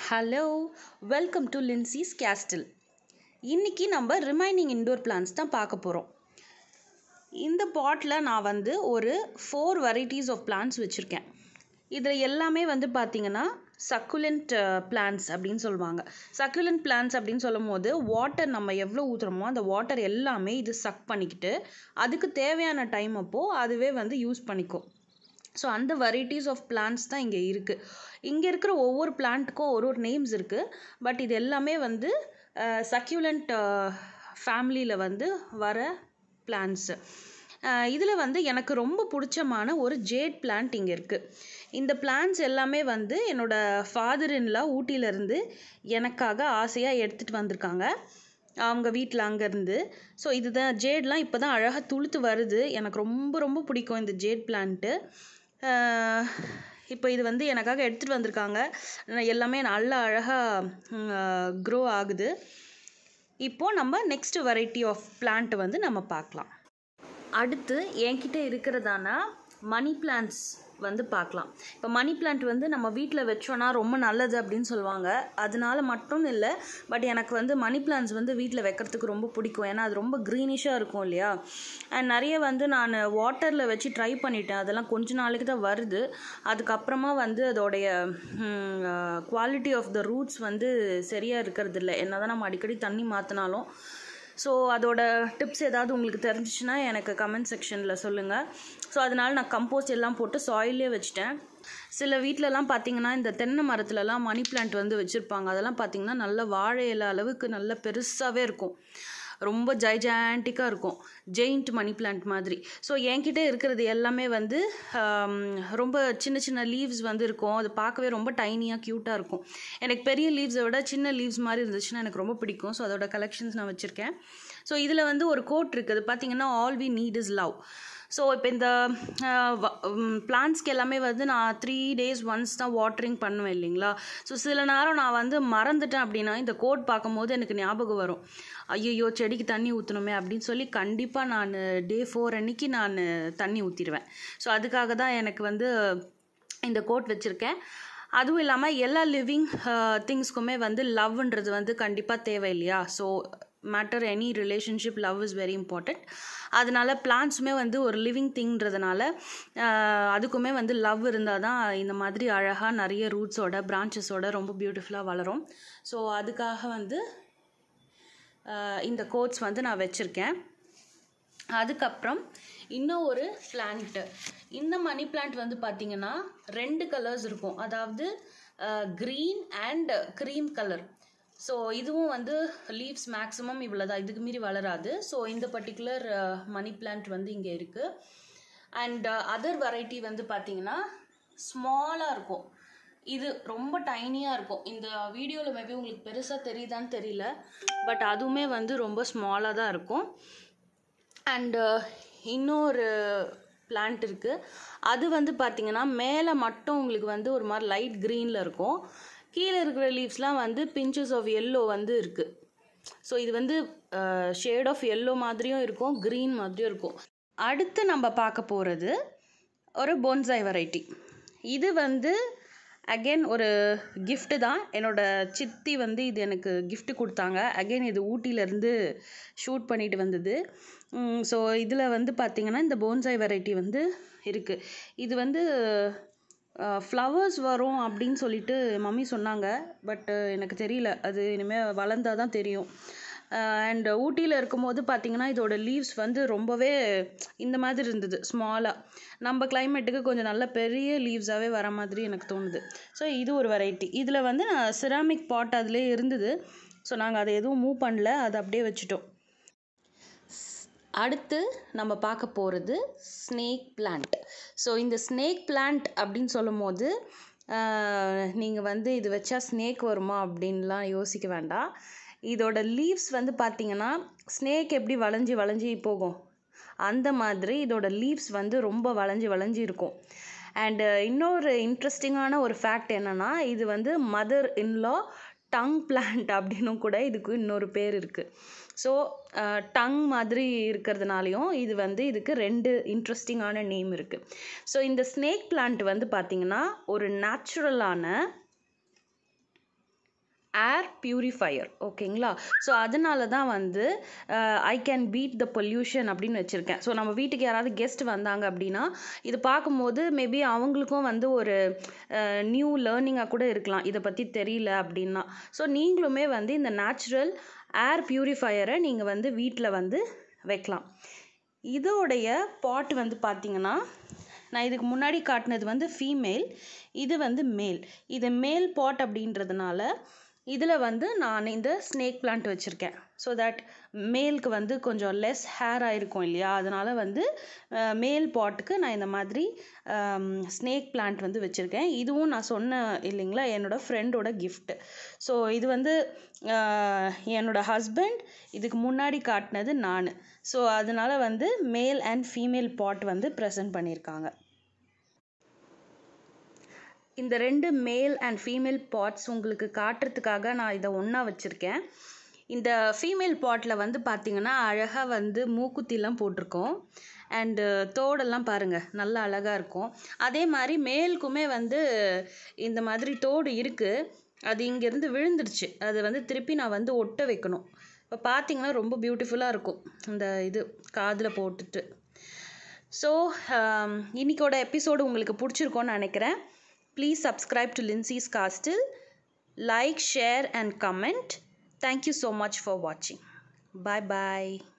Hello welcome to Lincy's castle இன்னைக்கு நம்ம remaining indoor plans தான் பார்க்க போகிறோம் இந்த பாட்டில் நான் வந்து ஒரு ஃபோர் வெரைட்டிஸ் ஆஃப் பிளான்ஸ் வச்சுருக்கேன் இதில் எல்லாமே வந்து பார்த்திங்கன்னா சக்குலண்ட் பிளான்ஸ் அப்படின்னு சொல்லுவாங்க சக்குலண்ட் பிளான்ஸ் அப்படின்னு சொல்லும் போது வாட்டர் நம்ம எவ்வளோ ஊற்றுறோமோ அந்த வாட்டர் எல்லாமே இது சக் பண்ணிக்கிட்டு அதுக்கு தேவையான டைம் அப்போது அதுவே வந்து யூஸ் பண்ணிக்கும் ஸோ அந்த வெரைட்டிஸ் ஆஃப் பிளான்ஸ் தான் இங்கே இருக்குது இங்கே இருக்கிற ஒவ்வொரு பிளான்ட்டுக்கும் ஒரு ஒரு நேம்ஸ் இருக்குது பட் இது எல்லாமே வந்து சக்யூலண்ட் ஃபேமிலியில் வந்து வர பிளான்ஸு இதில் வந்து எனக்கு ரொம்ப பிடிச்சமான ஒரு ஜேட் பிளான்ட் இங்கே இருக்குது இந்த பிளான்ஸ் எல்லாமே வந்து என்னோடய ஃபாதர் இன்லா ஊட்டியிலேருந்து எனக்காக ஆசையாக எடுத்துகிட்டு வந்திருக்காங்க அவங்க வீட்டில் அங்கேருந்து ஸோ இதுதான் ஜேட்லாம் இப்போ தான் அழகாக துளுத்து வருது எனக்கு ரொம்ப ரொம்ப பிடிக்கும் இந்த ஜேட் பிளான்ட்டு இப்போ இது வந்து எனக்காக எடுத்துகிட்டு வந்திருக்காங்க எல்லாமே நல்லா அழகாக க்ரோ ஆகுது இப்போது நம்ம நெக்ஸ்ட் வெரைட்டி ஆஃப் பிளான்ட் வந்து நம்ம பார்க்கலாம் அடுத்து என்கிட்ட இருக்கிறதான மணி பிளான்ட்ஸ் வந்து பார்க்கலாம் இப்போ மணி பிளான்ட் வந்து நம்ம வீட்டில் வச்சோன்னா ரொம்ப நல்லது அப்படின்னு சொல்லுவாங்க அதனால மட்டும் இல்லை பட் எனக்கு வந்து மணி பிளான்ட்ஸ் வந்து வீட்டில் வைக்கிறதுக்கு ரொம்ப பிடிக்கும் ஏன்னா அது ரொம்ப க்ரீனிஷாக இருக்கும் இல்லையா அண்ட் நிறைய வந்து நான் வாட்டரில் வச்சு ட்ரை பண்ணிட்டேன் அதெல்லாம் கொஞ்ச நாளைக்கு தான் வருது அதுக்கப்புறமா வந்து அதோடைய குவாலிட்டி ஆஃப் த ரூட்ஸ் வந்து சரியாக இருக்கிறது இல்லை என்ன தான் நம்ம அடிக்கடி தண்ணி மாற்றினாலும் ஸோ அதோட டிப்ஸ் ஏதாவது உங்களுக்கு தெரிஞ்சிச்சுன்னா எனக்கு கமெண்ட் செக்ஷனில் சொல்லுங்கள் ஸோ அதனால் நான் கம்போஸ்ட் எல்லாம் போட்டு சாயிலே வச்சுட்டேன் சில வீட்டிலலாம் பார்த்தீங்கன்னா இந்த தென்னை மரத்துலலாம் மணி பிளான்ட் வந்து வச்சுருப்பாங்க அதெல்லாம் பார்த்தீங்கன்னா நல்ல வாழை இலை அளவுக்கு நல்ல பெருசாகவே இருக்கும் ரொம்ப ஜைஜாண்டிக்காக இருக்கும் ஜெயிண்ட் மணி பிளான்ட் மாதிரி ஸோ என்கிட்ட இருக்கிறது எல்லாமே வந்து ரொம்ப சின்ன சின்ன லீவ்ஸ் வந்து இருக்கும் அது பார்க்கவே ரொம்ப டைனியாக க்யூட்டாக இருக்கும் எனக்கு பெரிய லீவ்ஸை விட சின்ன லீவ்ஸ் மாதிரி இருந்துச்சுன்னா எனக்கு ரொம்ப பிடிக்கும் ஸோ அதோட கலெக்ஷன்ஸ் நான் வச்சுருக்கேன் ஸோ இதில் வந்து ஒரு கோட் இருக்குது பார்த்தீங்கன்னா all we need is love so இப்போ இந்த பிளான்ஸ்க்கு எல்லாமே வந்து நான் த்ரீ டேஸ் ஒன்ஸ் தான் வாட்டரிங் பண்ணுவேன் இல்லைங்களா ஸோ சில நேரம் நான் வந்து மறந்துட்டேன் அப்படின்னா இந்த கோட் பார்க்கும்போது எனக்கு ஞாபகம் வரும் ஐயோ செடிக்கு தண்ணி ஊற்றணுமே அப்படின்னு சொல்லி கண்டிப்பாக நான் டே ஃபோர் அன்னைக்கு நான் தண்ணி ஊற்றிடுவேன் ஸோ அதுக்காக தான் எனக்கு வந்து இந்த கோட் வச்சுருக்கேன் அதுவும் இல்லாமல் எல்லா லிவிங் திங்ஸ்க்குமே வந்து லவ்ன்றது வந்து கண்டிப்பாக தேவை இல்லையா so matter any relationship love is very important அதனால பிளான்ஸுமே வந்து ஒரு லிவிங் திங்கிறதுனால அதுக்குமே வந்து லவ் இருந்தால் தான் இந்த மாதிரி அழகாக நிறைய ரூட்ஸோட பிரான்ச்சஸோட ரொம்ப பியூட்டிஃபுல்லாக வளரும் ஸோ அதுக்காக வந்து இந்த கோட்ஸ் வந்து நான் வச்சுருக்கேன் அதுக்கப்புறம் இன்னும் ஒரு பிளான்ட்டு இந்த மணி பிளான்ட் வந்து பார்த்திங்கன்னா ரெண்டு கலர்ஸ் இருக்கும் அதாவது green and cream colour so இதுவும் வந்து லீவ்ஸ் மேக்ஸிமம் இவ்வளோ தான் இதுக்கு மீறி வளராது ஸோ இந்த பர்டிகுலர் மணி பிளான்ட் வந்து இங்கே இருக்குது அண்ட் அதர் வெரைட்டி வந்து பார்த்திங்கன்னா ஸ்மாலாக இருக்கும் இது ரொம்ப டைனியாக இருக்கும் இந்த வீடியோவில் மேபி உங்களுக்கு பெருசாக தெரியுதான்னு தெரியல பட் அதுவுமே வந்து ரொம்ப ஸ்மாலாக தான் இருக்கும் அண்டு இன்னொரு பிளான்ட் இருக்குது அது வந்து பார்த்திங்கன்னா மேலே மட்டும் உங்களுக்கு வந்து ஒரு மாதிரி லைட் க்ரீனில் இருக்கும் கீழே இருக்கிற லீவ்ஸ்லாம் வந்து பிஞ்சஸ் ஆஃப் எல்லோ வந்து இருக்குது ஸோ இது வந்து ஷேட் ஆஃப் எல்லோ மாதிரியும் இருக்கும் க்ரீன் மாதிரியும் இருக்கும் அடுத்து நம்ம பார்க்க போகிறது ஒரு போன்சாய் வெரைட்டி இது வந்து அகெயின் ஒரு கிஃப்ட்டு தான் என்னோடய சித்தி வந்து இது எனக்கு கிஃப்ட் கொடுத்தாங்க அகெயின் இது ஊட்டியிலேருந்து ஷூட் பண்ணிட்டு வந்தது ஸோ இதில் வந்து பார்த்திங்கன்னா இந்த போன்சாய் வெரைட்டி வந்து இருக்குது இது வந்து ஃப்ளவர்ஸ் வரும் அப்படின்னு சொல்லிட்டு மம்மி சொன்னாங்க பட் எனக்கு தெரியல அது இனிமேல் வளர்ந்தால் தான் தெரியும் அண்ட் ஊட்டியில் இருக்கும்போது பார்த்திங்கன்னா இதோட லீவ்ஸ் வந்து ரொம்பவே இந்த மாதிரி இருந்தது ஸ்மாலாக நம்ம கிளைமேட்டுக்கு கொஞ்சம் நல்ல பெரிய லீவ்ஸாகவே வர மாதிரி எனக்கு தோணுது ஸோ இது ஒரு வெரைட்டி இதில் வந்து நான் சிராமிக் பாட் அதிலே இருந்தது ஸோ நாங்கள் அதை எதுவும் மூவ் பண்ணல அதை அப்படியே வச்சுட்டோம் அடுத்து நம்ம பார்க்க போகிறது ஸ்னேக் பிளான்ட் ஸோ இந்த ஸ்னேக் பிளான்ட் அப்படின்னு சொல்லும் போது நீங்கள் வந்து இது வச்சா ஸ்னேக் வருமா அப்படின்லாம் யோசிக்க வேண்டாம் இதோட லீவ்ஸ் வந்து பார்த்திங்கன்னா ஸ்னேக் எப்படி வளைஞ்சி வளைஞ்சி போகும் அந்த மாதிரி இதோட லீவ்ஸ் வந்து ரொம்ப வளைஞ்சி வளைஞ்சி இருக்கும் அண்டு இன்னொரு இன்ட்ரெஸ்டிங்கான ஒரு ஃபேக்ட் என்னென்னா இது வந்து மதர் இன்லா டங் பிளான்ட் அப்படின்னும் கூட இதுக்கு இன்னொரு பேர் இருக்குது ஸோ டங் மாதிரி இருக்கிறதுனாலையும் இது வந்து இதுக்கு ரெண்டு இன்ட்ரெஸ்டிங்கான நேம் இருக்குது ஸோ இந்த ஸ்னேக் பிளான்ட் வந்து பார்த்திங்கன்னா ஒரு நேச்சுரலான ஏர் பியூரிஃபையர் ஓகேங்களா ஸோ அதனால தான் வந்து I can beat the pollution அப்படின்னு வச்சுருக்கேன் ஸோ நம்ம வீட்டுக்கு யாராவது கெஸ்ட் வந்தாங்க அப்படின்னா இது பார்க்கும்போது மேபி அவங்களுக்கும் வந்து ஒரு நியூ லேர்னிங்காக கூட இருக்கலாம் இதை பற்றி தெரியல அப்படின்னா ஸோ நீங்களுமே வந்து இந்த நேச்சுரல் ஏர் பியூரிஃபையரை நீங்கள் வந்து வீட்டில் வந்து வைக்கலாம் இதோடைய பாட் வந்து பார்த்தீங்கன்னா நான் இதுக்கு முன்னாடி காட்டினது வந்து ஃபீமேல் இது வந்து மேல் இது மேல் பாட் அப்படின்றதுனால இதில் வந்து நான் இந்த ஸ்னேக் பிளான்ட் வச்சுருக்கேன் ஸோ தட் மேலுக்கு வந்து கொஞ்சம் லெஸ் ஹேர் ஆயிருக்கும் இல்லையா அதனால் வந்து மேல் பாட்டுக்கு நான் இந்த மாதிரி ஸ்னேக் பிளான்ட் வந்து வச்சுருக்கேன் இதுவும் நான் சொன்ன இல்லைங்களா என்னோடய ஃப்ரெண்டோட கிஃப்ட்டு ஸோ இது வந்து என்னோடய ஹஸ்பண்ட் இதுக்கு முன்னாடி காட்டினது நான் ஸோ அதனால் வந்து மேல் அண்ட் ஃபீமேல் பாட் வந்து ப்ரெசென்ட் பண்ணியிருக்காங்க இந்த ரெண்டு மேல் அண்ட் ஃபீமேல் பாட்ஸ் உங்களுக்கு காட்டுறதுக்காக நான் இதை ஒன்றா வச்சுருக்கேன் இந்த ஃபீமேல் பாட்டில் வந்து பார்த்திங்கன்னா அழகாக வந்து மூக்குத்திலாம் போட்டிருக்கோம் அண்டு தோடெல்லாம் பாருங்கள் நல்லா அழகாக இருக்கும் அதே மாதிரி மேலுக்குமே வந்து இந்த மாதிரி தோடு இருக்குது அது இங்கேருந்து விழுந்துருச்சு அது வந்து திருப்பி நான் வந்து ஒட்ட வைக்கணும் இப்போ பார்த்தீங்கன்னா ரொம்ப பியூட்டிஃபுல்லாக இருக்கும் இந்த இது காதில் போட்டுட்டு ஸோ இன்னைக்கோட எபிசோடு உங்களுக்கு பிடிச்சிருக்கோன்னு நினைக்கிறேன் Please subscribe to Lindsay's Castle. Like, share, and comment. Thank you so much for watching. Bye bye.